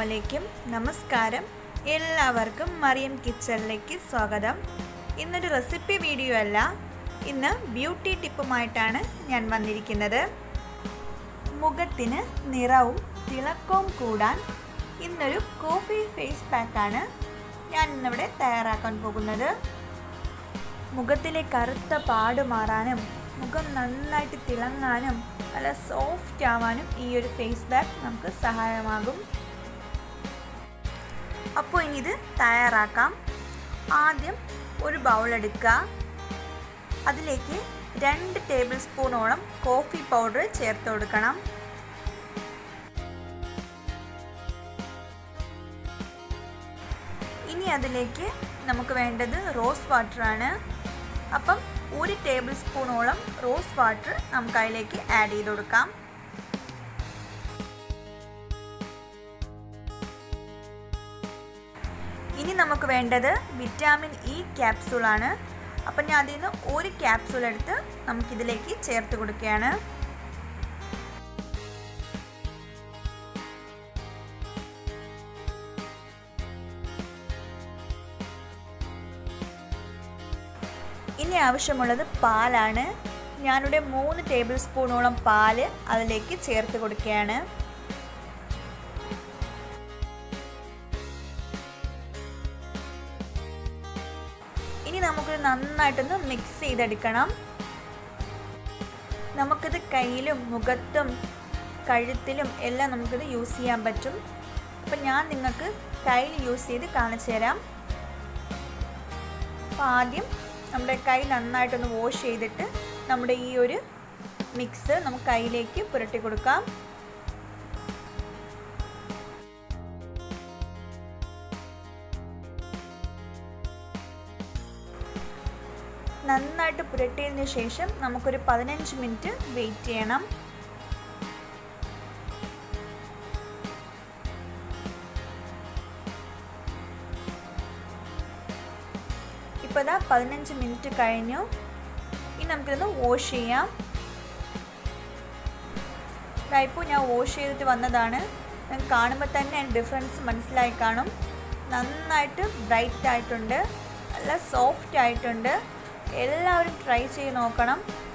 അലൈക്കും നമസ്കാരം എല്ലാവർക്കും മറിയം കിച്ചണിലേക്ക് സ്വാഗതം ഇന്നൊരു റെസിപ്പി വീഡിയോ അല്ല ഇന്ന് ബ്യൂട്ടി ടിപ്പുമായിട്ടാണ് ഞാൻ വന്നിരിക്കുന്നത് മുഖത്തിന് നിറവും തിളക്കവും കൂടാൻ ഇന്നൊരു കോഫി ഫേസ് പാക്കാണ് ഞാൻ ഇന്നിവിടെ തയ്യാറാക്കാൻ പോകുന്നത് മുഖത്തിലെ കറുത്ത പാട് മാറാനും മുഖം നന്നായിട്ട് തിളങ്ങാനും നല്ല സോഫ്റ്റ് ആവാനും ഈ ഒരു ഫേസ് പാക്ക് നമുക്ക് സഹായമാകും അപ്പോൾ ഇനി ഇത് തയ്യാറാക്കാം ആദ്യം ഒരു ബൗൾ എടുക്കുക അതിലേക്ക് രണ്ട് ടേബിൾ സ്പൂണോളം കോഫി പൗഡർ ചേർത്ത് കൊടുക്കണം ഇനി അതിലേക്ക് നമുക്ക് വേണ്ടത് റോസ് വാട്ടറാണ് അപ്പം ഒരു ടേബിൾ സ്പൂണോളം റോസ് വാട്ടർ നമുക്ക് അതിലേക്ക് ആഡ് ചെയ്ത് കൊടുക്കാം ഇനി നമുക്ക് വേണ്ടത് വിറ്റാമിൻ ഇ ക്യാപ്സൂളാണ് അപ്പം ഞാൻ അതിൽ നിന്ന് ഒരു ക്യാപ്സൂൾ എടുത്ത് നമുക്കിതിലേക്ക് ചേർത്ത് കൊടുക്കുകയാണ് ഇനി ആവശ്യമുള്ളത് പാലാണ് ഞാനിവിടെ മൂന്ന് ടേബിൾ സ്പൂണോളം പാല് അതിലേക്ക് ചേർത്ത് കൊടുക്കുകയാണ് ഇനി നമുക്ക് നന്നായിട്ടൊന്ന് മിക്സ് ചെയ്തെടുക്കണം നമുക്കിത് കയ്യിലും മുഖത്തും കഴുത്തിലും എല്ലാം നമുക്കിത് യൂസ് ചെയ്യാൻ പറ്റും അപ്പം ഞാൻ നിങ്ങൾക്ക് കയ്യിൽ യൂസ് ചെയ്ത് കാണിച്ചു തരാം അപ്പോൾ ആദ്യം നമ്മുടെ കൈ നന്നായിട്ടൊന്ന് വാഷ് ചെയ്തിട്ട് നമ്മുടെ ഈ ഒരു മിക്സ് നമുക്ക് കയ്യിലേക്ക് പുരട്ടി കൊടുക്കാം നന്നായിട്ട് പുരട്ടിയതിന് ശേഷം നമുക്കൊരു പതിനഞ്ച് മിനിറ്റ് വെയിറ്റ് ചെയ്യണം ഇപ്പോൾ ഇതാ പതിനഞ്ച് മിനിറ്റ് കഴിഞ്ഞു ഇനി നമുക്കിതൊന്ന് വാഷ് ചെയ്യാം ഇപ്പോൾ ഞാൻ വാഷ് ചെയ്തിട്ട് വന്നതാണ് നിങ്ങൾക്ക് കാണുമ്പോൾ തന്നെ ഡിഫറൻസ് മനസ്സിലായി കാണും നന്നായിട്ട് ബ്രൈറ്റ് ആയിട്ടുണ്ട് നല്ല സോഫ്റ്റ് ആയിട്ടുണ്ട് എല്ലാവരും ട്രൈ ചെയ്ത് നോക്കണം